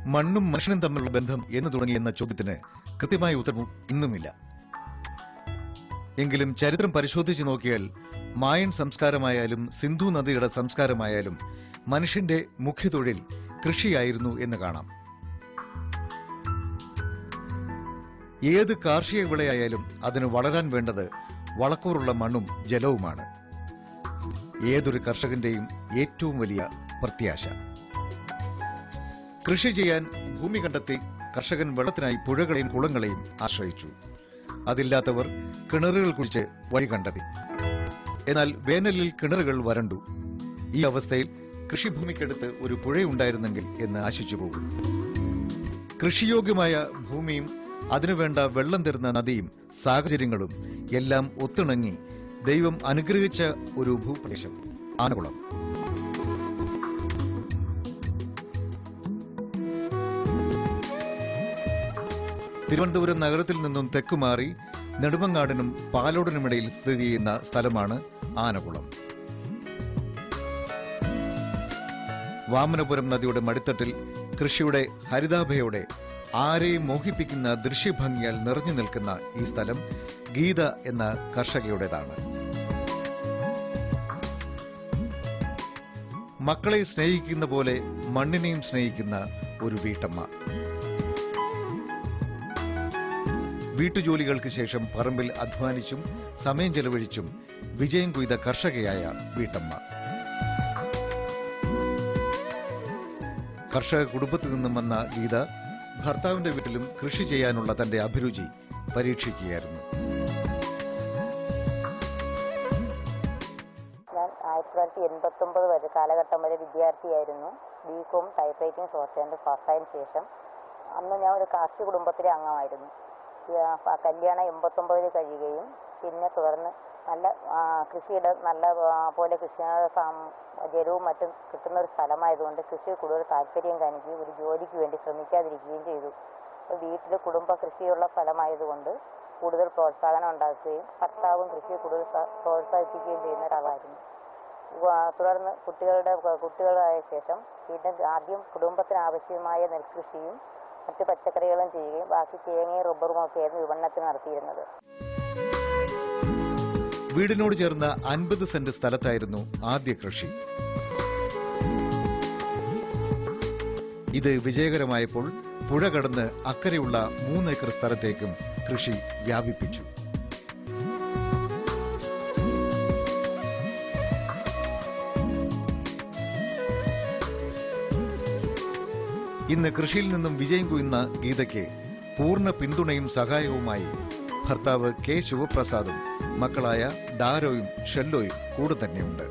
മണ്ണും മനുഷ്യനും തമ്മിലുള്ള ബന്ധം എന്ന് തുടങ്ങി എന്ന ചോദ്യത്തിന് കൃത്യമായ ഉത്തരവും ഇന്നുമില്ല എങ്കിലും ചരിത്രം പരിശോധിച്ചു നോക്കിയാൽ മായൻ സംസ്കാരമായാലും സിന്ധു നദിയുടെ സംസ്കാരമായാലും മനുഷ്യന്റെ മുഖ്യതൊഴിൽ കൃഷിയായിരുന്നു എന്ന് കാണാം ഏത് കാർഷിക വിളയായാലും അതിന് വളരാൻ വേണ്ടത് വളക്കൂറുള്ള മണ്ണും ജലവുമാണ് ഏതൊരു കർഷകന്റെയും ഏറ്റവും വലിയ പ്രത്യാശ കൃഷി ചെയ്യാൻ ഭൂമി കണ്ടെത്തി കർഷകൻ വെള്ളത്തിനായി പുഴകളെയും കുളങ്ങളെയും ആശ്രയിച്ചു അതില്ലാത്തവർ കിണറുകൾ കുഴിച്ച് വഴി കണ്ടെത്തി എന്നാൽ വേനലിൽ കിണറുകൾ വരണ്ടു ഈ അവസ്ഥയിൽ കൃഷിഭൂമിക്കടുത്ത് ഒരു പുഴയുണ്ടായിരുന്നെങ്കിൽ എന്ന് ആശിച്ചു പോകും കൃഷിയോഗ്യമായ ഭൂമിയും അതിനുവേണ്ട വെള്ളം തരുന്ന നദിയും സാഹചര്യങ്ങളും എല്ലാം ഒത്തിണങ്ങി ദൈവം അനുഗ്രഹിച്ച ഒരു ഭൂപ്രദേശം ആനകുളം തിരുവനന്തപുരം നഗരത്തിൽ നിന്നും തെക്കുമാറി നെടുമങ്ങാടിനും പാലോടിനുമിടയിൽ സ്ഥിതി ചെയ്യുന്ന സ്ഥലമാണ് ആനകുളം വാമനപുരം നദിയുടെ മടിത്തട്ടിൽ കൃഷിയുടെ ഹരിതാഭയോടെ ആരെയും മോഹിപ്പിക്കുന്ന ദൃശ്യഭംഗിയാൽ നിറഞ്ഞു നിൽക്കുന്ന ഈ സ്ഥലം ഗീത എന്ന കർഷകയുടേതാണ് മക്കളെ സ്നേഹിക്കുന്ന പോലെ മണ്ണിനെയും സ്നേഹിക്കുന്ന ഒരു വീട്ടമ്മ വീട്ടുജോലികൾക്ക് ശേഷം പറമ്പിൽ അധ്വാനിച്ചും സമയം ചെലവഴിച്ചും വിജയം കൊയ്ത കർഷകയായ വീട്ടമ്മ കർഷക കുടുംബത്തിൽ നിന്നും വന്ന ഗീത ഭർത്താവിന്റെ വീട്ടിലും കൃഷി ചെയ്യാനുള്ള തന്റെ അഭിരുചി പരീക്ഷിക്കുകയായിരുന്നു ഞാൻ ആയിരത്തി തൊള്ളായിരത്തി എൺപത്തി ഒമ്പത് വരെ കാലഘട്ടം വരെ വിദ്യാർത്ഥിയായിരുന്നു B com type writing short hand പാസ്സായതിനു ശേഷം അന്ന് ഞാൻ ഒരു കാർഷിക കുടുംബത്തിലെ അംഗമായിരുന്നു ഈ, ആ, ആ കല്യാണം എൺപത്തൊമ്പതിൽ കഴിയുകയും പിന്നെ തുടർന്ന് നല്ല ആ, കൃഷിയുടെ നല്ല ആ, പോലെ കൃഷിയുടെ സം- ജലവും മറ്റും കിട്ടുന്ന ഒരു സ്ഥലമായതുകൊണ്ട് കൃഷി കൂടുതൽ താല്പര്യം കാണിക്കുകയും ഒരു ജോലിക്ക് വേണ്ടി ശ്രമിക്കാതിരിക്കുകയും ചെയ്തു അപ്പോൾ വീട്ടിൽ കുടുംബ കൃഷിയുള്ള സ്ഥലമായതുകൊണ്ട് കൂടുതൽ പ്രോത്സാഹനം ഉണ്ടാക്കുകയും ഭർത്താവും കൃഷിയെ കൂടുതൽ സ- പ്രോത്സാഹിപ്പിക്കുകയും ചെയ്യുന്ന ഒരാളായിരുന്നു വ- തുടർന്ന് കുട്ടികളുടെ കുട്ടികളായ ശേഷം പിന്നെ ആദ്യം കുടുംബത്തിന് ആവശ്യമായ നെൽകൃഷിയും മറ്റു പച്ചക്കറികളും ചെയ്യുകയും ബാക്കി തേങ്ങയും റബ്ബറും ഒക്കെയായിരുന്നു വിപണനത്തിന് നടത്തിയിരുന്നത് വീടിനോട് ചേർന്ന അൻപത് സെന്റ് സ്ഥലത്തായിരുന്നു ആദ്യ കൃഷി ഇത് വിജയകരമായപ്പോൾ പുഴ കടന്ന് അക്കരെയുള്ള മൂന്ന് ഏക്കർ സ്ഥലത്തേക്കും കൃഷി വ്യാപിപ്പിച്ചു ഇന്ന് കൃഷിയിൽ നിന്നും വിജയം കൊയ്യുന്ന ഗീതയ്ക്ക് പൂർണ്ണ പിന്തുണയും സഹായവുമായി ഭർത്താവ് കെ ശിവപ്രസാദും മക്കളായ ഡാരോയും ഷെല്ലോയും കൂടെ തന്നെയുണ്ട്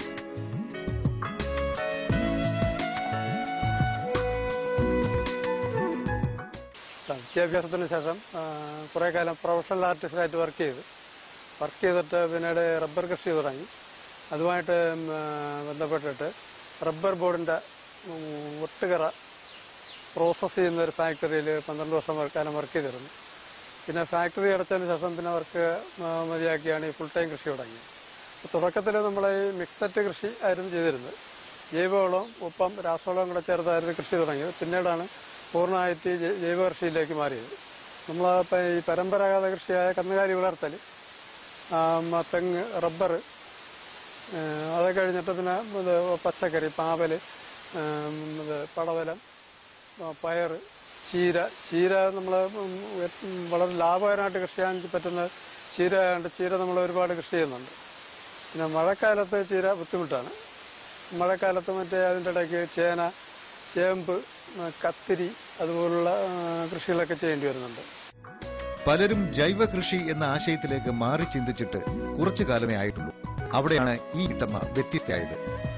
വിദ്യാഭ്യാസത്തിന് ശേഷം കുറേ കാലം പ്രൊഫഷണൽ ആർട്ടിസ്റ്റായിട്ട് വർക്ക് ചെയ്തു വർക്ക് ചെയ്തിട്ട് പിന്നീട് റബ്ബർ കൃഷി തുടങ്ങി അതുമായിട്ട് ഉം, ആ, ബന്ധപ്പെട്ടിട്ട് റബ്ബർ ബോർഡിൻ്റെ ഒട്ടുകറ പ്രോസസ്സ് ചെയ്യുന്ന ഒരു ഫാക്ടറിയിൽ പന്ത്രണ്ട് വർഷം വർ- കാലം വർക്ക് ചെയ്തിരുന്നു പിന്നെ ഫാക്ടറി അടച്ചതിന് ശേഷം പിന്നെ വർക്ക് മതിയാക്കിയാണ് ഈ ഫുൾ ടൈം കൃഷി തുടങ്ങിയത് തുടക്കത്തിൽ നമ്മൾ ഈ മിക്സഡ് കൃഷി ആയിരുന്നു ചെയ്തിരുന്നത് ജൈവവളവും ഒപ്പം രാസവളവും കൂടെ ചേർത്തായിരുന്നു കൃഷി തുടങ്ങിയത് പിന്നീടാണ് പൂർണ്ണമായിട്ട് ജൈ- ജൈവ കൃഷിയിലേക്ക് മാറിയത് നമ്മൾ ഈ പരമ്പരാഗത കൃഷിയായ കന്നുകാലി വളർത്തൽ തെങ്ങ് റബ്ബർ അത് കഴിഞ്ഞിട്ട് പിന്നെ ഇത് പച്ചക്കറി പാവൽ ഇത് പടവലം ആ, പയറ് ചീര ചീര നമ്മൾ വളരെ ലാഭകരമായിട്ട് കൃഷി ചെയ്യാൻ പറ്റുന്ന ചീര ആയതുകൊണ്ട് ചീര നമ്മൾ ഒരുപാട് കൃഷി ചെയ്യുന്നുണ്ട് പിന്നെ മഴക്കാലത്ത് ചീര ബുദ്ധിമുട്ടാണ് മഴക്കാലത്ത് മറ്റേ അതിൻ്റെ ഇടയ്ക്ക് ചേന ചേമ്പ് ആ, കത്തിരി അതുപോലുള്ള ആ, കൃഷികളൊക്കെ ചെയ്യേണ്ടി വരുന്നുണ്ട് പലരും ജൈവ കൃഷി എന്ന ആശയത്തിലേക്ക് മാറി ചിന്തിച്ചിട്ട് കുറച്ചു കാലമേ ആയിട്ടുള്ളൂ അവിടെയാണ് ഈ വീട്ടമ്മ വ്യത്യസ്തയായത്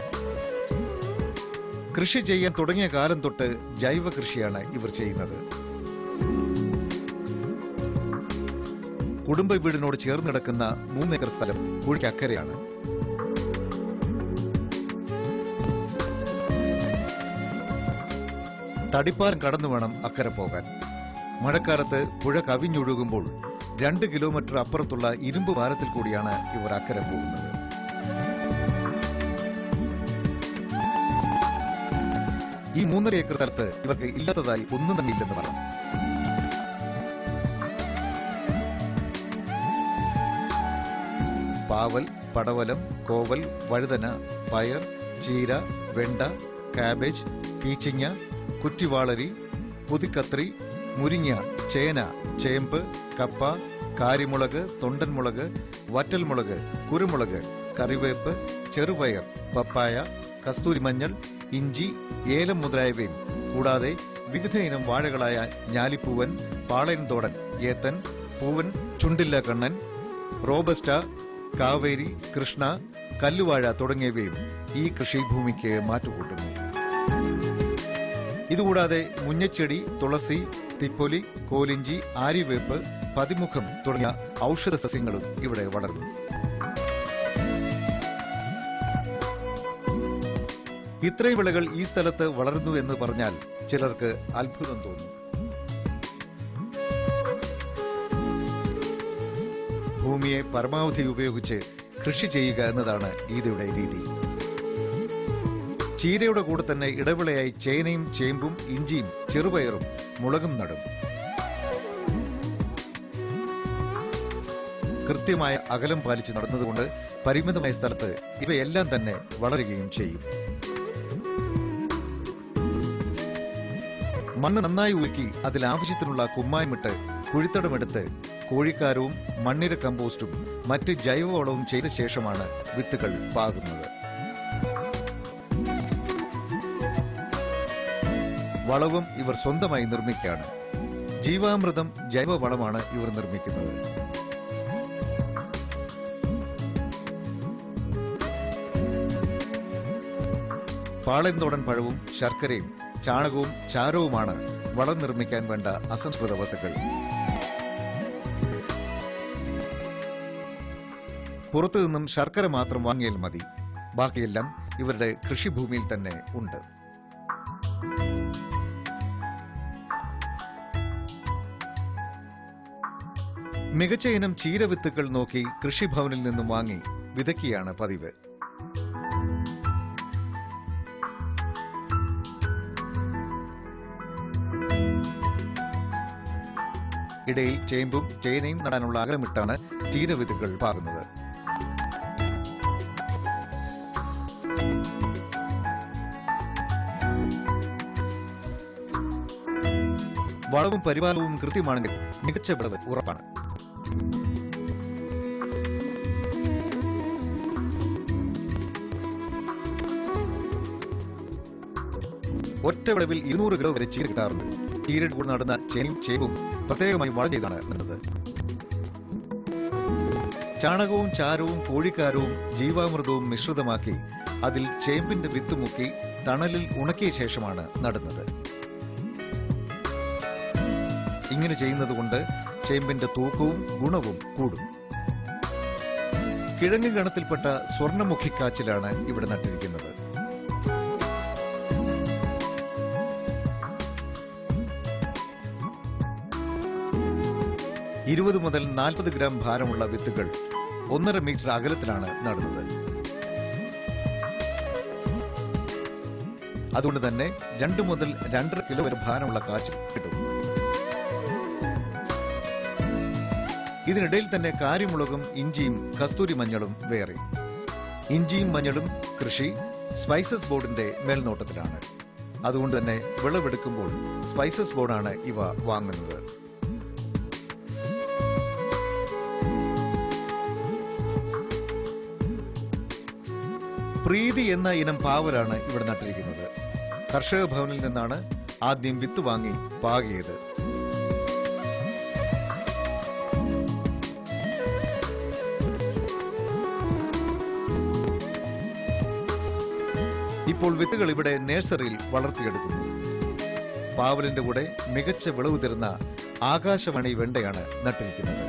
കൃഷി ചെയ്യാൻ തുടങ്ങിയ കാലം തൊട്ട് ജൈവ കൃഷിയാണ് ഇവർ ചെയ്യുന്നത് കുടുംബ വീടിനോട് ചേർന്ന് കിടക്കുന്ന മൂന്നേക്കർ സ്ഥലം പുഴയ്ക്കക്കരെയാണ് തടിപ്പാലം കടന്നു വേണം അക്കരെ പോകാൻ മഴക്കാലത്ത് പുഴ കവിഞ്ഞൊഴുകുമ്പോൾ രണ്ട് കിലോമീറ്റർ അപ്പുറത്തുള്ള ഇരുമ്പ് പാലത്തിൽ കൂടിയാണ് ഇവർ അക്കരെ പോകുന്നത് ഈ മൂന്നര ഏക്കർ സ്ഥലത്ത് ഇവർക്ക് ഇല്ലാത്തതായി ഒന്നും തന്നെ ഇല്ലെന്ന് പറഞ്ഞു പാവൽ പടവലം കോവൽ വഴുതന പയർ ചീര വെണ്ട കാബേജ് പീച്ചിങ്ങ കുറ്റിവാളരി പുതിക്കത്രി മുരിങ്ങ ചേന ചേമ്പ് കപ്പ കാരിമുളക് തൊണ്ടൻമുളക് വറ്റൽമുളക് കുരുമുളക് കറിവേപ്പ് ചെറുപയർ പപ്പായ കസ്തൂരിമഞ്ഞൾ ഇഞ്ചി ഏലം മുതലായവയും കൂടാതെ വിവിധ ഇനം വാഴകളായ ഞാലിപ്പൂവൻ പാളയൻതോടൻ ഏത്തൻ പൂവൻ ചുണ്ടില്ല കണ്ണൻ റോബസ്റ്റ കാവേരി കൃഷ്ണ കല്ലുവാഴ തുടങ്ങിയവയും ഈ കൃഷിഭൂമിക്ക് മാറ്റുകൂട്ടുന്നു ഇതുകൂടാതെ മുഞ്ഞച്ചെടി തുളസി തിപ്പൊലി കോലിഞ്ചി ആര്യവേപ്പ് പതിമുഖം തുടങ്ങിയ ഔഷധ സസ്യങ്ങളും ഇവിടെ വളർന്നു ഇത്രയും വിളകൾ ഈ സ്ഥലത്ത് വളർന്നു എന്ന് പറഞ്ഞാൽ ചിലർക്ക് അത്ഭുതം തോന്നും ഭൂമിയെ പരമാവധി ഉപയോഗിച്ച് കൃഷി ചെയ്യുക എന്നതാണ് ഗീതയുടെ രീതി ചീരയുടെ കൂടെ തന്നെ ഇടവിളയായി ചേനയും ചേമ്പും ഇഞ്ചിയും ചെറുപയറും മുളകും നടും കൃത്യമായ അകലം പാലിച്ച് നടന്നതുകൊണ്ട് പരിമിതമായ സ്ഥലത്ത് ഇവയെല്ലാം തന്നെ വളരുകയും ചെയ്യും മണ്ണ് നന്നായി ഉരുക്കി അതിൽ ആവശ്യത്തിനുള്ള കുമ്മായമിട്ട് കുഴിത്തടമെടുത്ത് കോഴിക്കാരവും മണ്ണിര കമ്പോസ്റ്റും മറ്റ് ജൈവവളവും ചെയ്ത ശേഷമാണ് വിത്തുകൾ പാകുന്നത് വളവും ഇവർ സ്വന്തമായി നിർമ്മിക്കുകയാണ് ജീവാമൃതം ജൈവവളമാണ് ഇവർ നിർമ്മിക്കുന്നത് പാളയംതോടൻ പഴവും ശർക്കരയും ചാണകവും ചാരവുമാണ് വളം നിർമ്മിക്കാൻ വേണ്ട അസംസ്കൃത വസ്തുക്കൾ പുറത്തു നിന്നും ശർക്കര മാത്രം വാങ്ങിയാൽ മതി ബാക്കിയെല്ലാം ഇവരുടെ കൃഷിഭൂമിയിൽ തന്നെ ഉണ്ട് മികച്ച ഇനം ചീരവിത്തുകൾ നോക്കി കൃഷിഭവനിൽ നിന്നും വാങ്ങി വിതയ്ക്കുകയാണ് പതിവ് ഇടയിൽ ചേമ്പും ചേനയും നടാനുള്ള അകലമിട്ടാണ് ചീരവിത്തുകൾ പാകുന്നത് വളവും പരിപാലനവും കൃത്യമാണെങ്കിൽ മികച്ച വിളവ് ഉറപ്പാണ് ഒറ്റ വിളവിൽ ഇരുന്നൂറ് കിലോ വരെ ചീര കിട്ടാറുണ്ട് ചീരയുടെ കൂടെ നടന്ന ചേനയും ചേമ്പും പ്രത്യേകമായി വളം ചെയ്താണ് നടുന്നത് ചാണകവും ചാരവും കോഴിക്കാരവും ജീവാമൃതവും മിശ്രിതമാക്കി അതിൽ ചേമ്പിന്റെ വിത്ത് മുക്കി തണലിൽ ഉണക്കിയ ശേഷമാണ് നടുന്നത് ഇങ്ങനെ ചെയ്യുന്നത് കൊണ്ട് ചേമ്പിന്റെ തൂക്കവും ഗുണവും കൂടും കിഴങ്ങ് ഗണത്തിൽപ്പെട്ട സ്വർണ്ണമുഖിക്കാച്ചിലാണ് ഇവിടെ നട്ടിരിക്കുന്നത് ഇരുപത് മുതൽ നാൽപ്പത് ഗ്രാം ഭാരമുള്ള വിത്തുകൾ ഒന്നര മീറ്റർ അകലത്തിലാണ് നടുന്നത് അതുകൊണ്ട് തന്നെ രണ്ടു മുതൽ രണ്ടര കിലോ വരെ ഭാരമുള്ള കാച്ചിൽ കിട്ടും ഇതിനിടയിൽ തന്നെ കാരിമുളകും ഇഞ്ചിയും കസ്തൂരി മഞ്ഞളും വേറെ ഇഞ്ചിയും മഞ്ഞളും കൃഷി സ്പൈസസ് ബോർഡിന്റെ മേൽനോട്ടത്തിലാണ് അതുകൊണ്ട് തന്നെ വിളവെടുക്കുമ്പോൾ സ്പൈസസ് ബോർഡാണ് ഇവ വാങ്ങുന്നത് പ്രീതി എന്ന ഇനം പാവലാണ് ഇവിടെ നട്ടിരിക്കുന്നത് കർഷക ഭവനിൽ നിന്നാണ് ആദ്യം വിത്ത് വാങ്ങി പാകിയത് ഇപ്പോൾ വിത്തുകൾ ഇവിടെ നഴ്സറിയിൽ വളർത്തിയെടുക്കുന്നു പാവലിന്റെ കൂടെ മികച്ച വിളവ് തരുന്ന ആകാശവാണി വെണ്ടയാണ് നട്ടിരിക്കുന്നത്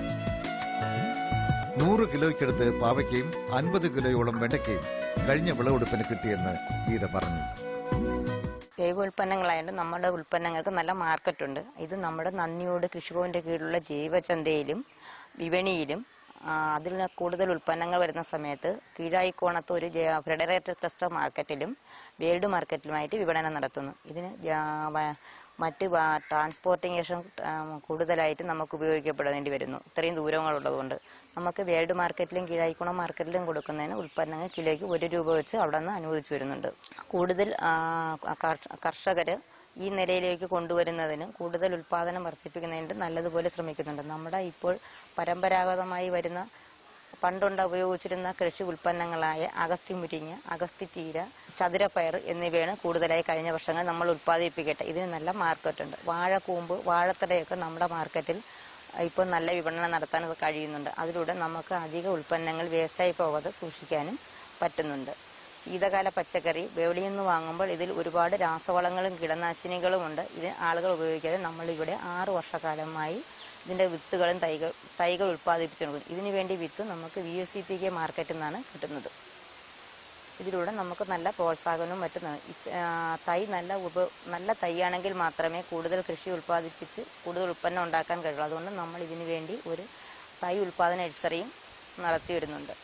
നൂറ് കിലോയ്ക്കടുത്ത് പാവയ്ക്കയും അൻപത് കിലോയോളം വെണ്ടയ്ക്കയും കഴിഞ്ഞ വിളവെടുപ്പിന് കിട്ടിയെന്ന് ഗീത പറഞ്ഞു ജൈവ ഉൽപ്പന്നങ്ങളായതുകൊണ്ട് നമ്മുടെ ഉൽപ്പന്നങ്ങൾക്ക് നല്ല മാർക്കറ്റുണ്ട് ഇത് നമ്മുടെ നന്ദിയോട് കൃഷിഭവന്റെ കീഴിലുള്ള ജൈവചന്തയിലും വിപണിയിലും ആ, അതിൽ കൂടുതൽ ഉൽപ്പന്നങ്ങൾ വരുന്ന സമയത്ത് കീഴായിക്കോണത്ത് ഒരു ജ- ഫെഡറേറ്റഡ് ക്ലസ്റ്റർ മാർക്കറ്റിലും വേൾഡ് മാർക്കറ്റിലുമായിട്ട് വിപണനം നടത്തുന്നു ഇതിന് ജാ- വ- മറ്റ് വ- ട്രാൻസ്പോർട്ടേഷൻ ആ, കൂടുതലായിട്ട് നമുക്ക് ഉപയോഗിക്കപ്പെടേണ്ടി വരുന്നു ഇത്രയും ദൂരങ്ങളുള്ളതുകൊണ്ട് നമുക്ക് വേൾഡ് മാർക്കറ്റിലും കീഴായിക്കോണം മാർക്കറ്റിലും കൊടുക്കുന്നതിന് ഉൽപ്പന്നങ്ങൾ കിലോയ്ക്ക് ഒരു രൂപ വെച്ച് അവിടെ നിന്ന് അനുവദിച്ചു വരുന്നുണ്ട് കൂടുതൽ കർഷകർ ഈ നിലയിലേക്ക് കൊണ്ടുവരുന്നതിന് കൂടുതൽ ഉൽപാദനം വർദ്ധിപ്പിക്കുന്നതിന് നല്ലതുപോലെ ശ്രമിക്കുന്നുണ്ട് നമ്മുടെ ഇപ്പോൾ പരമ്പരാഗതമായി വരുന്ന പണ്ടുണ്ട് ഉപയോഗിച്ചിരുന്ന കൃഷി ഉൽപ്പന്നങ്ങളായ അഗസ്തി മുരിങ്ങ അഗസ്തി ചീര ചതുരപ്പയർ എന്നിവയാണ് കൂടുതലായി കഴിഞ്ഞ വർഷങ്ങൾ നമ്മൾ ഉൽപ്പാദിപ്പിക്കട്ടെ ഇതിന് നല്ല മാർക്കറ്റുണ്ട് വാഴക്കൂമ്പ് വാഴത്തടയൊക്കെ നമ്മുടെ മാർക്കറ്റിൽ ഇപ്പോൾ നല്ല വിപണനം നടത്താൻ കഴിയുന്നുണ്ട് അതിലൂടെ നമുക്ക് അധിക ഉൽപ്പന്നങ്ങൾ വേസ്റ്റായി പോകാതെ സൂക്ഷിക്കാനും പറ്റുന്നുണ്ട് ശീതകാല പച്ചക്കറി വെളിയിൽ നിന്ന് വാങ്ങുമ്പോൾ ഇതിൽ ഒരുപാട് രാസവളങ്ങളും കീടനാശിനികളും ഉണ്ട് ഇത് ആളുകൾ ഉപയോഗിക്കാതെ നമ്മളിവിടെ ആറ് വർഷക്കാലമായി ഇതിൻ്റെ വിത്തുകളും തൈകൾ തൈകൾ ഉൽപ്പാദിപ്പിച്ചു കൊടുക്കും ഇതിനു വേണ്ടി വിത്ത് നമുക്ക് V S C P K മാർക്കറ്റിൽ നിന്നാണ് കിട്ടുന്നത് ഇതിലൂടെ നമുക്ക് നല്ല പ്രോത്സാഹനവും മറ്റും ന- ഇത്, ആ, തൈ നല്ല ഉപ നല്ല തൈയാണെങ്കിൽ മാത്രമേ കൂടുതൽ കൃഷി ഉൽപ്പാദിപ്പിച്ച് കൂടുതൽ ഉൽപ്പന്നം ഉണ്ടാക്കാൻ കഴിയുള്ളൂ അതുകൊണ്ട് നമ്മൾ ഇതിനു വേണ്ടി ഒരു തൈ ഉൽപ്പാദന നഴ്സറിയും നടത്തി വരുന്നുണ്ട്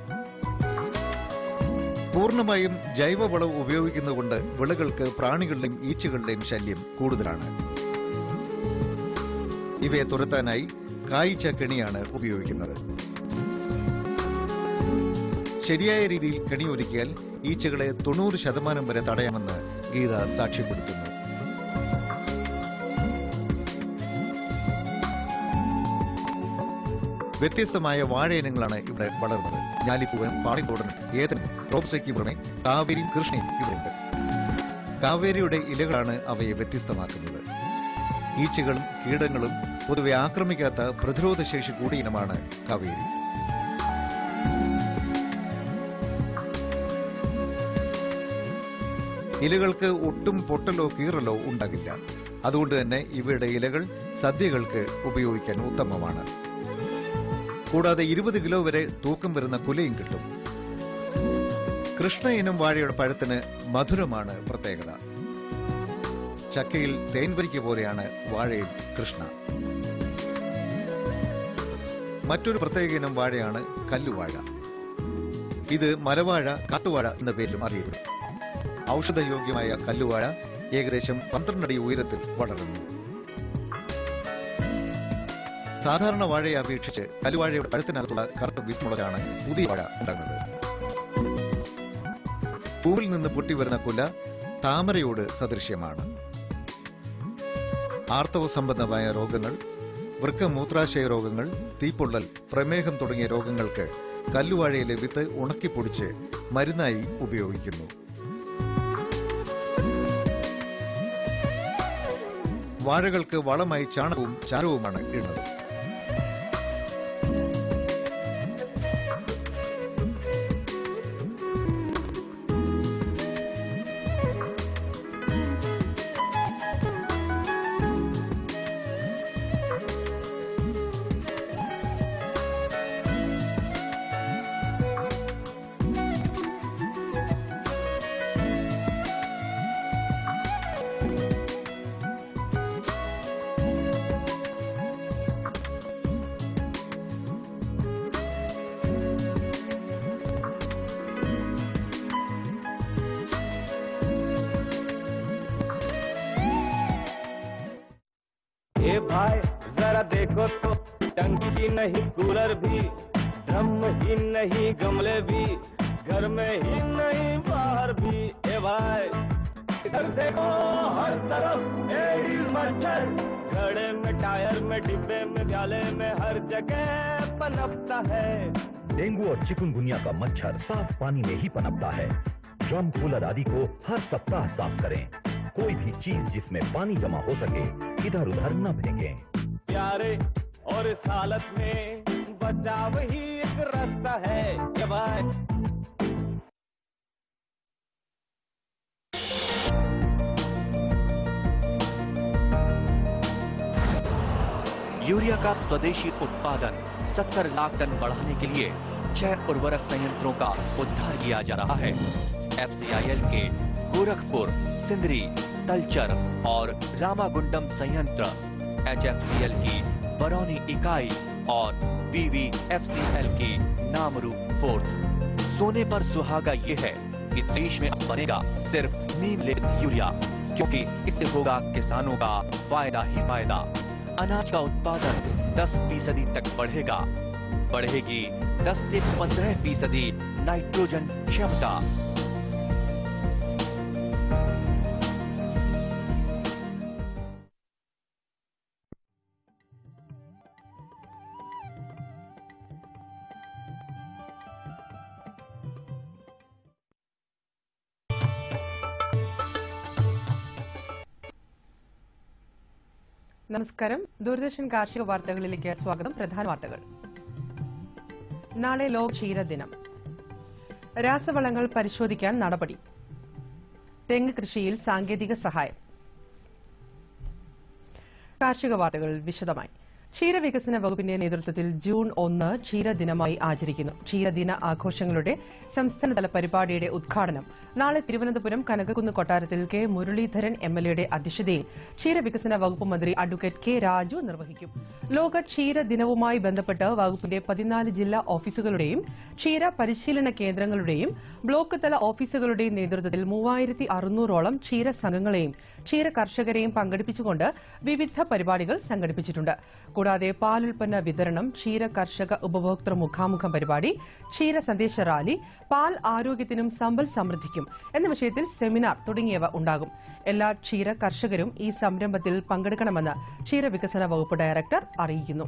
പൂർണ്ണമായും ജൈവവളം ഉപയോഗിക്കുന്നതുകൊണ്ട് വിളകൾക്ക് പ്രാണികളുടെയും ഈച്ചകളുടെയും ശല്യം കൂടുതലാണ് ഇവയെ തുരത്താനായി കായ്ച്ച കെണിയാണ് ഉപയോഗിക്കുന്നത് ശരിയായ രീതിയിൽ കെണി ഒരുക്കിയാൽ ഈച്ചകളെ തൊണ്ണൂറ് ശതമാനം വരെ തടയാമെന്ന് ഗീത സാക്ഷ്യപ്പെടുത്തുന്നു വ്യത്യസ്തമായ വാഴ ഇനങ്ങളാണ് ഇവിടെ വളർന്നത് ഞാലിപ്പൂവൻ പാടിക്കോടൻ ഏതൻ റോബ്സ്റ്റയ്ക്ക് പുറമെ കാവേരിയും കൃഷ്ണയും ഇവിടെയുണ്ട് കാവേരിയുടെ ഇലകളാണ് അവയെ വ്യത്യസ്തമാക്കുന്നത് ഈച്ചകളും കീടങ്ങളും പൊതുവെ ആക്രമിക്കാത്ത പ്രതിരോധശേഷി കൂടിയ ഇനമാണ് കാവേരി ഇലകൾക്ക് ഒട്ടും പൊട്ടലോ കീറലോ ഉണ്ടാകില്ല അതുകൊണ്ട് തന്നെ ഇവയുടെ ഇലകൾ സദ്യകൾക്ക് ഉപയോഗിക്കാൻ ഉത്തമമാണ് കൂടാതെ ഇരുപത് കിലോ വരെ തൂക്കം വരുന്ന കുലയും കിട്ടും കൃഷ്ണ ഇനം വാഴയുടെ പഴത്തിന് മധുരമാണ് പ്രത്യേകത ചക്കയിൽ തേൻവരിക്ക പോലെയാണ് വാഴയിൽ കൃഷ്ണ മറ്റൊരു പ്രത്യേക ഇനം വാഴയാണ് കല്ലുവാഴ ഇത് മലവാഴ കാട്ടുവാഴ എന്ന പേരിലും അറിയപ്പെടും ഔഷധയോഗ്യമായ കല്ലുവാഴ ഏകദേശം പന്ത്രണ്ടടി ഉയരത്തിൽ വളരുന്നു സാധാരണ വാഴയെ അപേക്ഷിച്ച് കല്ലുവാഴയുടെ പഴത്തിനകത്തുള്ള കറുത്ത വിത്തുമുളകാണ് പുതിയ വാഴ ഉണ്ടാകുന്നത് പൂവിൽ നിന്ന് പൊട്ടിവരുന്ന കുല താമരയോട് സദൃശ്യമാണ് ആർത്തവ സംബന്ധമായ രോഗങ്ങൾ വൃക്ക മൂത്രാശയ രോഗങ്ങൾ തീപ്പൊള്ളൽ പ്രമേഹം തുടങ്ങിയ രോഗങ്ങൾക്ക് കല്ലുവാഴയിലെ വിത്ത് ഉണക്കിപ്പൊടിച്ച് മരുന്നായി ഉപയോഗിക്കുന്നു വാഴകൾക്ക് വളമായി ചാണകവും ചാരവുമാണ് ഇടുന്നത് ए भाई जरा देखो तो टंकी नहीं कूलर भी ड्रम ही नहीं गमले भी घर में ही नहीं बाहर भी ए भाई इधर देखो हर तरफ एडीज मच्छर घड़े में टायर में डिब्बे में प्याले में हर जगह पनपता है डेंगू और चिकनगुनिया का मच्छर साफ पानी में ही पनपता है ड्रम कूलर आदि को हर सप्ताह साफ करें कोई भी चीज जिसमें पानी जमा हो सके इधर उधर न फेंकें प्यारे और इस हालत में बचाव ही एक रास्ता है ये भाई यूरिया का स्वदेशी उत्पादन 70 लाख टन बढ़ाने के लिए छह उर्वरक संयंत्रों का उद्धार किया जा रहा है एफसीआईएल के गोरखपुर सिंदरी तलचर और रामागुंडम संयंत्र एचएफसीएल की बरौनी इकाई और बीवी एफसीएल की नामरू फोर्थ सोने पर सुहागा ये है कि देश में अब बनेगा सिर्फ नीम लेपित यूरिया क्योंकि इससे होगा किसानों का फायदा ही फायदा अनाज का उत्पादन 10 फीसदी तक बढ़ेगा बढ़ेगी 10 से 15 फीसदी नाइट्रोजन क्षमता നമസ്കാരം ദൂരദർശൻ കാർഷിക വാർത്തകളിലേക്ക് സ്വാഗതം പ്രധാന വാർത്തകൾ നാളെ ലോക ക്ഷീര ദിനം രാസവളങ്ങൾ പരിശോധിക്കാൻ നടപടി തെങ്ങ് കൃഷിയിൽ സാങ്കേതിക സഹായം കാർഷിക വാർത്തകൾ വിശദമായി ക്ഷീരവികസന വകുപ്പിന്റെ നേതൃത്വത്തിൽ ജൂൺ ഒന്ന് ക്ഷീരദിനമായി ആചരിക്കുന്നു ക്ഷീരദിന ആഘോഷങ്ങളുടെ സംസ്ഥാനതല പരിപാടിയുടെ ഉദ്ഘാടനം നാളെ തിരുവനന്തപുരം കനകക്കുന്ന് കൊട്ടാരത്തിൽ കെ മുരളീധരൻ എം എൽ എയുടെ അധ്യക്ഷതയിൽ ക്ഷീരവികസന വകുപ്പ് മന്ത്രി അഡ്വക്കേറ്റ് കെ രാജു നിർവഹിക്കും ലോക ക്ഷീര ദിനവുമായി ബന്ധപ്പെട്ട് വകുപ്പിന്റെ പതിനാല് ജില്ലാ ഓഫീസുകളുടെയും ക്ഷീര പരിശീലന കേന്ദ്രങ്ങളുടെയും ബ്ലോക്ക് തല ഓഫീസുകളുടെയും നേതൃത്വത്തിൽ മൂവായിരത്തി അറുന്നൂറോളം ക്ഷീര സംഘങ്ങളെയും ക്ഷീര കർഷകരെയും പങ്കെടുപ്പിച്ചുകൊണ്ട് വിവിധ പരിപാടികൾ സംഘടിപ്പിച്ചിട്ടുണ്ട് കൂടാതെ പാലുൽപ്പന്ന വിതരണം ക്ഷീര കർഷക ഉപഭോക്തൃ മുഖാമുഖം പരിപാടി ക്ഷീര സന്ദേശ റാലി പാൽ ആരോഗ്യത്തിനും സമ്പൽ സമൃദ്ധിക്കും എന്ന വിഷയത്തിൽ സെമിനാർ തുടങ്ങിയവ ഉണ്ടാകും എല്ലാ ക്ഷീര കർഷകരും ഈ സംരംഭത്തിൽ പങ്കെടുക്കണമെന്ന് ക്ഷീരവികസന വകുപ്പ് ഡയറക്ടർ അറിയിക്കുന്നു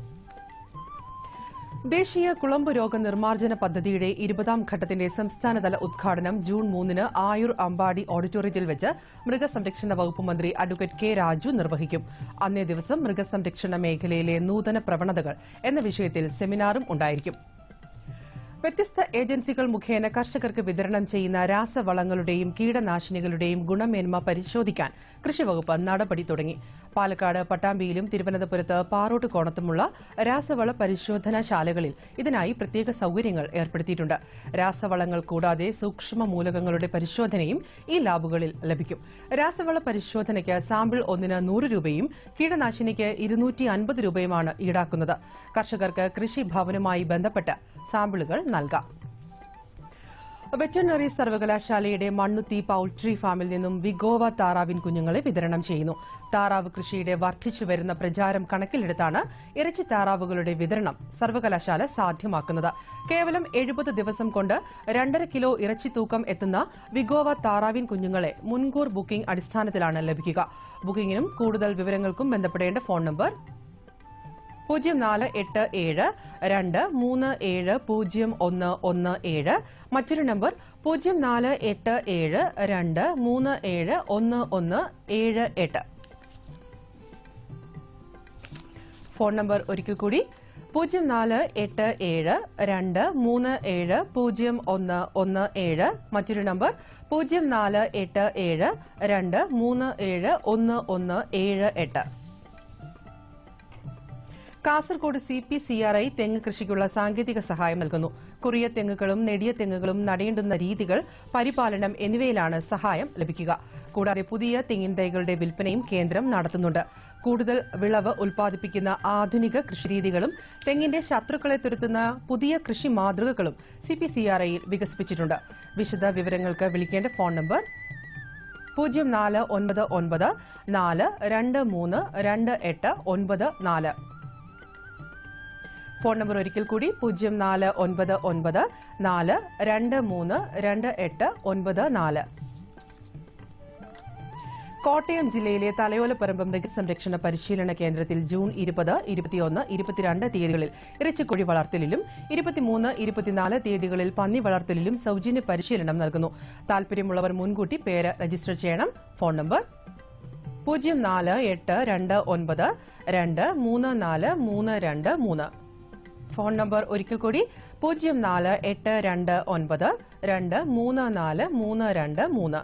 ദേശീയ കുളമ്പ് രോഗ നിർമ്മാർജ്ജന പദ്ധതിയുടെ ഇരുപതാം ഘട്ടത്തിന്റെ സംസ്ഥാനതല ഉദ്ഘാടനം ജൂൺ മൂന്നിന് ആയുർ അമ്പാടി ഓഡിറ്റോറിയത്തിൽ വെച്ച് മൃഗസംരക്ഷണ വകുപ്പ് മന്ത്രി അഡ്വക്കേറ്റ് കെ രാജു നിർവഹിക്കും അന്നേ ദിവസം മൃഗസംരക്ഷണ മേഖലയിലെ നൂതന പ്രവണതകൾ എന്ന വിഷയത്തിൽ സെമിനാറും ഉണ്ടായിരിക്കും വ്യത്യസ്ത ഏജൻസികൾ മുഖേന കർഷകർക്ക് വിതരണം ചെയ്യുന്ന രാസവളങ്ങളുടെയും കീടനാശിനികളുടെയും ഗുണമേന്മ പരിശോധിക്കാൻ കൃഷിവകുപ്പ് നടപടി തുടങ്ങി പാലക്കാട് പട്ടാമ്പിയിലും തിരുവനന്തപുരത്ത് പാറോട്ട് കോണത്തുമുള്ള രാസവള പരിശോധനാശാലകളിൽ ഇതിനായി പ്രത്യേക സൌകര്യങ്ങൾ ഏർപ്പെടുത്തിയിട്ടുണ്ട് രാസവളങ്ങൾ കൂടാതെ സൂക്ഷ്മ മൂലകങ്ങളുടെ പരിശോധനയും ഈ ലാബുകളിൽ ലഭിക്കും രാസവള പരിശോധനയ്ക്ക് സാമ്പിൾ ഒന്നിന് നൂറ് രൂപയും കീടനാശിനിക്ക് ഇരുന്നൂറ്റി അൻപത് രൂപയുമാണ് ഈടാക്കുന്നത് കർഷകർക്ക് കൃഷിഭവനുമായി ബന്ധപ്പെട്ട് സാമ്പിളുകൾ നൽകാം വെറ്ററിനറി സർവകലാശാലയുടെ മണ്ണുത്തി പൌൾട്രി ഫാമിൽ നിന്നും വിഗോവ താറാവിൻ കുഞ്ഞുങ്ങളെ വിതരണം ചെയ്യുന്നു താറാവ് കൃഷിയുടെ വർദ്ധിച്ചു വരുന്ന പ്രചാരം കണക്കിലെടുത്താണ് ഇറച്ചി താറാവുകളുടെ വിതരണം സർവകലാശാല സാധ്യമാക്കുന്നത് കേവലം എഴുപത് ദിവസം കൊണ്ട് രണ്ടര കിലോ ഇറച്ചി തൂക്കം എത്തുന്ന വിഗോവ താറാവിൻ കുഞ്ഞുങ്ങളെ മുൻകൂർ ബുക്കിംഗ് അടിസ്ഥാനത്തിലാണ് ലഭിക്കുക ബുക്കിംഗിനും കൂടുതൽ വിവരങ്ങൾക്കും ബന്ധപ്പെടേണ്ട ഫോൺ നമ്പർ പൂജ്യം നാല് എട്ട് ഏഴ് രണ്ട് മൂന്ന് ഏഴ് പൂജ്യം ഒന്ന് ഒന്ന് ഏഴ് മറ്റൊരു നമ്പർ പൂജ്യം നാല് എട്ട് ഏഴ് രണ്ട് മൂന്ന് ഏഴ് ഒന്ന് ഒന്ന് ഏഴ് എട്ട് ഫോൺ നമ്പർ ഒരിക്കൽ കൂടി പൂജ്യം നാല് എട്ട് ഏഴ് രണ്ട് മൂന്ന് ഏഴ് പൂജ്യം ഒന്ന് ഒന്ന് ഏഴ് മറ്റൊരു നമ്പർ പൂജ്യം നാല് എട്ട് ഏഴ് രണ്ട് മൂന്ന് ഏഴ് ഒന്ന് ഒന്ന് ഏഴ് എട്ട് Kasaragod C P C R I തെങ്ങ് കൃഷിക്കുള്ള സാങ്കേതിക സഹായം നൽകുന്നു കുറിയ തെങ്ങുകളും നെടിയ തെങ്ങുകളും നടേണ്ടുന്ന രീതികൾ പരിപാലനം എന്നിവയിലാണ് സഹായം ലഭിക്കുക കൂടാതെ പുതിയ തെങ്ങിൻ തൈകളുടെ വിൽപ്പനയും കേന്ദ്രം നടത്തുന്നുണ്ട് കൂടുതൽ വിളവ് ഉൽപ്പാദിപ്പിക്കുന്ന ആധുനിക കൃഷിരീതികളും തെങ്ങിന്റെ ശത്രുക്കളെ തുരത്തുന്ന പുതിയ കൃഷി മാതൃകകളും സി പി സി ആർ ഐയിൽ വികസിപ്പിച്ചിട്ടുണ്ട് വിശദ വിവരങ്ങൾക്ക് വിളിക്കേണ്ട ഫോൺ നമ്പർ പൂജ്യം നാല് ഒൻപത് ഒൻപത് നാല് രണ്ട് മൂന്ന് രണ്ട് എട്ട് ഒൻപത് നാല് ഫോൺ നമ്പർ ഒരിക്കൽ കൂടി പൂജ്യം നാല് ഒൻപത് ഒൻപത് നാല് രണ്ട് മൂന്ന് രണ്ട് എട്ട് ഒൻപത് നാല് കോട്ടയം ജില്ലയിലെ തലയോലപ്പറമ്പ് മൃഗസംരക്ഷണ പരിശീലന കേന്ദ്രത്തിൽ ജൂൺ ഇരുപത് ഇരുപത്തിയൊന്ന് ഇരുപത്തിരണ്ട് തീയതികളിൽ ഇറച്ചിക്കുഴി വളർത്തലിലും ഇരുപത്തിമൂന്ന് ഇരുപത്തിനാല് തീയതികളിൽ പന്നി വളർത്തലിലും സൌജന്യ പരിശീലനം നൽകുന്നു താൽപര്യമുള്ളവർ മുൻകൂട്ടി പേര് രജിസ്റ്റർ ചെയ്യണം ഫോൺ നമ്പർ പൂജ്യം നാല് എട്ട് രണ്ട് ഒൻപത് രണ്ട് മൂന്ന് നാല് മൂന്ന് രണ്ട് മൂന്ന് ഫോൺ നമ്പർ ഒരിക്കൽ കൂടി പൂജ്യം നാല് എട്ട് രണ്ട് ഒൻപത് രണ്ട് മൂന്ന് നാല് മൂന്ന് രണ്ട് മൂന്ന്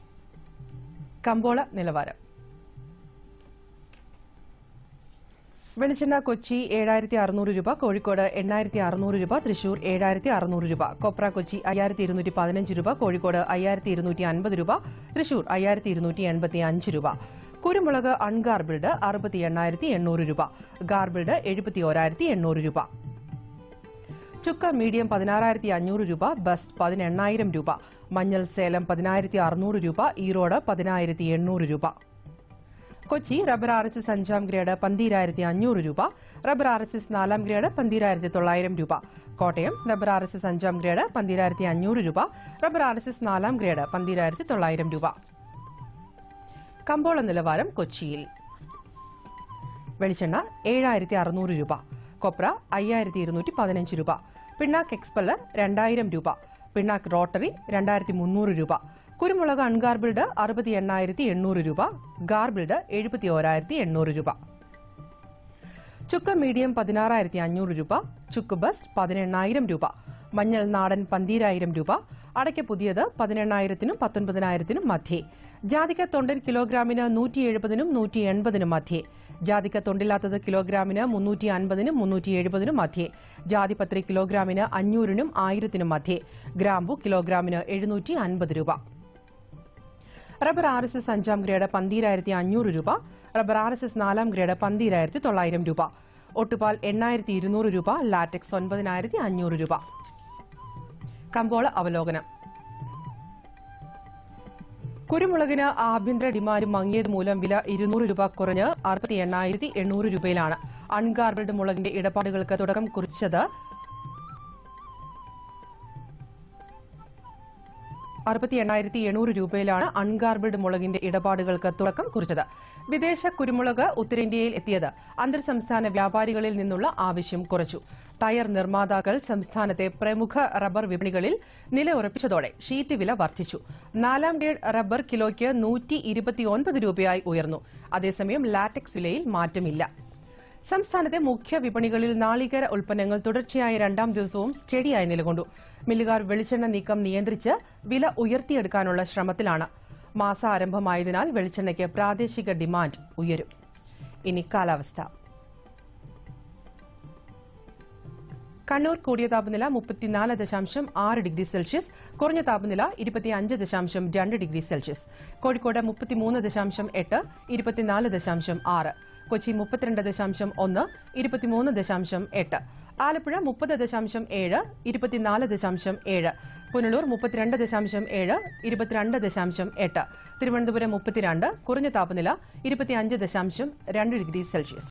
കമ്പോള നിലവാരം വെളിച്ചെണ്ണ കൊച്ചി ഏഴായിരത്തി അറുന്നൂറ് രൂപ കോഴിക്കോട് എണ്ണായിരത്തി അറുന്നൂറ് രൂപ തൃശൂർ ഏഴായിരത്തി അറുന്നൂറ് രൂപ കൊപ്ര കൊച്ചി അയ്യായിരത്തി ഇരുന്നൂറ്റി പതിനഞ്ച് രൂപ കോഴിക്കോട് അയ്യായിരത്തി ഇരുന്നൂറ്റി അൻപത് രൂപ തൃശൂർ അയ്യായിരത്തി ഇരുന്നൂറ്റി എൺപത്തി അഞ്ച് രൂപ കുരുമുളക് അൺഗാർബിൾഡ് അറുപത്തി എണ്ണായിരത്തി എണ്ണൂറ് രൂപ ഗാർബിൾഡ് എഴുപത്തി ഓരായിരത്തി എണ്ണൂറ് രൂപ ചുക്ക മീഡിയം പതിനാറായിരത്തി അഞ്ഞൂറ് രൂപ ബസ്റ്റ് പതിനെണ്ണായിരം രൂപ മഞ്ഞൾ സേലം പതിനായിരത്തി അറുന്നൂറ് രൂപ ഈറോഡ് പതിനായിരത്തി എണ്ണൂറ് രൂപ Kochi rubber R S S അഞ്ചാം ഗ്രേഡ് പന്തീരായിരത്തി അഞ്ഞൂറ് രൂപ റബ്ബർ ആർ എസ് എസ് നാലാം ഗ്രേഡ് പന്തീരായിരത്തി തൊള്ളായിരം രൂപ Kottayam rubber R S S അഞ്ചാം ഗ്രേഡ് പന്തീരായിരത്തി അഞ്ഞൂറ് രൂപ റബ്ബർ ആർ എസ് എസ് നാലാം ഗ്രേഡ് പന്തീരായിരത്തി തൊള്ളായിരം രൂപ കമ്പോള നിലവാരം കൊച്ചിയിൽ വെളിച്ചെണ്ണ ഏഴായിരത്തി അറുന്നൂറ് രൂപ കൊപ്ര അയ്യായിരത്തി ഇരുന്നൂറ്റി പതിനഞ്ച് രൂപ പിണ്ണാക്ക് എക്സ്പെല്ലർ രണ്ടായിരം രൂപ പിണ്ണാക്ക് റോട്ടറി രണ്ടായിരത്തി മുന്നൂറ് രൂപ കുരുമുളക് അൺഗാർബിൾഡ് അറുപത്തി എണ്ണായിരത്തി എണ്ണൂറ് രൂപ ഗാർബിൾഡ് എഴുപത്തി ഓരായിരത്തി എണ്ണൂറ് രൂപ ചുക്ക് മീഡിയം പതിനാറായിരത്തി അഞ്ഞൂറ് രൂപ ചുക്ക് ബസ്റ്റ് പതിനെണ്ണായിരം രൂപ മഞ്ഞൾ നാടൻ പന്തീരായിരം രൂപ അടയ്ക്ക പുതിയത് പതിനെണ്ണായിരത്തിനും പത്തൊൻപതിനായിരത്തിനും മധ്യേ ജാതിക്ക തൊണ്ടൻ കിലോഗ്രാമിന് നൂറ്റി എഴുപതിനും നൂറ്റി എൺപതിനും മധ്യേ ജാതിക്ക തൊണ്ടില്ലാത്തത് കിലോഗ്രാമിന് മുന്നൂറ്റി അൻപതിനും മുന്നൂറ്റി എഴുപതിനും മധ്യേ ജാതിപത്രി കിലോഗ്രാമിന് അഞ്ഞൂറിനും ആയിരത്തിനും മധ്യേ ഗ്രാമ്പു കിലോഗ്രാമിന് എഴുന്നൂറ്റി അൻപത് രൂപ റബ്ബർ ആർ എസ് എസ് അഞ്ചാം ഗ്രേഡ് പന്തീരായിരത്തി അഞ്ഞൂറ് രൂപ റബ്ബർ ആർ എസ് എസ് നാലാം ഗ്രേഡ് പന്തീരായിരത്തി തൊള്ളായിരം രൂപ ഒട്ടുപാൽ എണ്ണായിരത്തി ഇരുന്നൂറ് രൂപ ലാറ്റക്സ് ഒൻപതിനായിരത്തി അഞ്ഞൂറ് രൂപ കമ്പോള അവലോകനം കുരുമുളകിന് ആഭ്യന്തര ഡിമാൻഡ് മങ്ങിയത് മൂലം വില ഇരുന്നൂറ് രൂപ കുറഞ്ഞ് അറുപത്തി എണ്ണായിരത്തി എണ്ണൂറ് രൂപയിലാണ് അൺഗാർബിൾഡ് മുളകിന്റെ ഇടപാടുകൾക്ക് തുടക്കം കുറിച്ചത് അറുപത്തി എണ്ണായിരത്തി എണ്ണൂറ് രൂപയിലാണ് അൺഗാർബിൾഡ് മുളകിന്റെ ഇടപാടുകൾക്ക് തുടക്കം കുറിച്ചത് വിദേശ കുരുമുളക് ഉത്തരേന്ത്യയിൽ എത്തിയത് അന്തർ സംസ്ഥാന വ്യാപാരികളിൽ നിന്നുള്ള ആവശ്യം കുറച്ചു ടയർ നിർമ്മാതാക്കൾ സംസ്ഥാനത്തെ പ്രമുഖ റബ്ബർ വിപണികളിൽ നിലയുറപ്പിച്ചതോടെ ഷീറ്റ് വില വർദ്ധിച്ചു നാലാം ഗ്രേഡ് റബ്ബർ കിലോയ്ക്ക് നൂറ്റി ഇരുപത്തിയൊൻപത് രൂപയായി ഉയർന്നു അതേസമയം ലാറ്റക്സ് വിലയിൽ മാറ്റമില്ല സംസ്ഥാനത്തെ മുഖ്യ വിപണികളിൽ നാളികേര ഉൽപ്പന്നങ്ങൾ തുടർച്ചയായ രണ്ടാം ദിവസവും സ്റ്റഡിയായി നിലകൊണ്ടു മില്ലുകാർ വെളിച്ചെണ്ണ നീക്കം നിയന്ത്രിച്ച് വില ഉയർത്തിയെടുക്കാനുള്ള ശ്രമത്തിലാണ് മാസാരംഭമായതിനാൽ വെളിച്ചെണ്ണയ്ക്ക് പ്രാദേശിക ഡിമാൻഡ് ഉയരും ഇനി കാലാവസ്ഥ കണ്ണൂർ കൂടിയ താപനില മുപ്പത്തിനാല് ദശാംശം ആറ് ഡിഗ്രി സെൽഷ്യസ് കുറഞ്ഞ താപനില ഇരുപത്തിയഞ്ച് ദശാംശം രണ്ട് ഡിഗ്രി സെൽഷ്യസ് കോഴിക്കോട് മുപ്പത്തിമൂന്ന് ദശാംശം എട്ട് ഇരുപത്തിനാല് ദശാംശം ആറ് കൊച്ചി മുപ്പത്തിരണ്ട് ദശാംശം ഒന്ന് ഇരുപത്തിമൂന്ന് ദശാംശം എട്ട് ആലപ്പുഴ മുപ്പത് ദശാംശം ഏഴ് ഇരുപത്തിനാല് ദശാംശം ഏഴ് പുനലൂർ മുപ്പത്തിരണ്ട് ദശാംശം ഏഴ് ഇരുപത്തിരണ്ട് ദശാംശം എട്ട് തിരുവനന്തപുരം മുപ്പത്തിരണ്ട് കുറഞ്ഞ താപനില ഇരുപത്തിയഞ്ച് ദശാംശം രണ്ട് ഡിഗ്രി സെൽഷ്യസ്